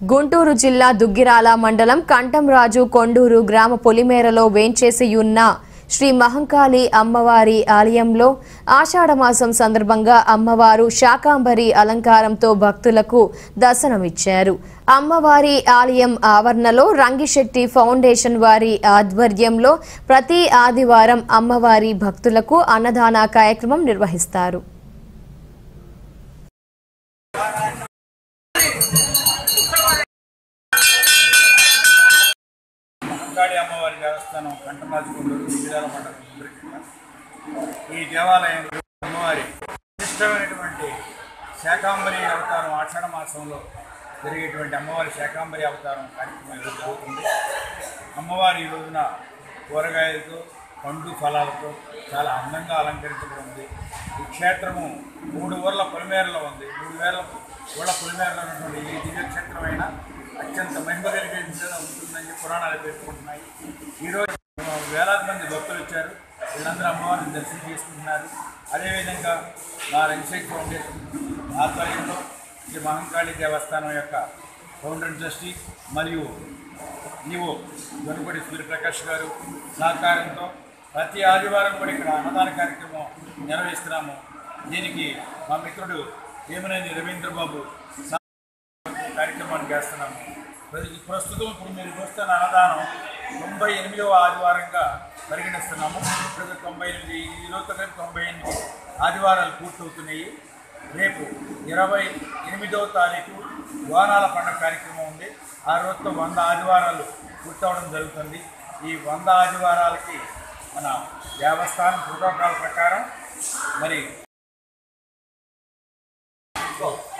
గుంటూరు జిల్లా దుగ్గిరాల మండలం కంఠంరాజు కొండూరు గ్రామ పొలిమేరలో వేంచేసి ఉన్న శ్రీ మహంకాళి అమ్మవారి ఆలయంలో ఆషాఢమాసం సందర్భంగా అమ్మవారు శాకాంబరి అలంకారంతో భక్తులకు దర్శనమిచ్చారు అమ్మవారి ఆలయం ఆవరణలో రంగిశెట్టి ఫౌండేషన్ వారి ఆధ్వర్యంలో ప్రతి ఆదివారం అమ్మవారి భక్తులకు అన్నదాన కార్యక్రమం నిర్వహిస్తారు మహంకాళి అమ్మవారి దేవస్థానం కంఠమాజుకుంటూరు విజయాల మండలం సుందరకింద ఈ దేవాలయంలో అమ్మవారి విశిష్టమైనటువంటి శాకాంబరి అవతారం ఆషాఢ మాసంలో జరిగేటువంటి అమ్మవారి శాకాంబరి అవతారం కార్యక్రమం ఈరోజు జరుగుతుంది అమ్మవారి ఈ రోజున కూరగాయలతో పండు ఫలాలతో చాలా అందంగా అలంకరించబడి ఉంది ఈ క్షేత్రము మూడు ఊర్ల పొలిమేరలో ఉంది మూడు వేల ఊళ్ళ పొలిమేరలో ఉన్నటువంటి ఈ దివ్యక్షేత్రమైన అత్యంత మహిమ కలిగేదిగా ఉంటుందని చెప్పి పురాణాలు పేర్కొంటున్నాయి ఈరోజు వేలాది మంది భక్తులు వచ్చారు వీళ్ళందరూ అమ్మవారిని దర్శనం చేసుకుంటున్నారు అదేవిధంగా మా రంగశేఖర్ ఫౌండేషన్ ఆధ్వర్యంలో శ్రీ మహంకాళి దేవస్థానం యొక్క ఫౌండర్ ట్రస్టీ మరియు ఈవో గనుపడి సూర్యప్రకాష్ గారు సహకారంతో ప్రతి ఆదివారం కూడా ఇక్కడ అన్నదాన కార్యక్రమం నిర్వహిస్తున్నాము దీనికి మా మిత్రుడు ఏమనేని రవీంద్రబాబు కార్యక్రమాన్ని చేస్తున్నాము ప్రతి- ప్రస్తుతం ఇప్పుడు మీరు చూస్తున్న అన్నదానం తొంభై ఎనిమిదవ ఆదివారంగా పరిగణిస్తున్నాము ఇప్పుడు తొంభై ఎనిమిది ఈ రోజుతో కలిపి తొంభై ఎనిమిది ఆదివారాలు పూర్తవుతున్నాయి రేపు ఇరవై ఎనిమిదవ తారీఖు వానాల పండుగ కార్యక్రమం ఉంది ఆ రోజుతో వంద ఆదివారాలు పూర్తవడం జరుగుతుంది ఈ వంద ఆదివారాలకి మన దేవస్థానం ప్రోటోకాల్ ప్రకారం మరి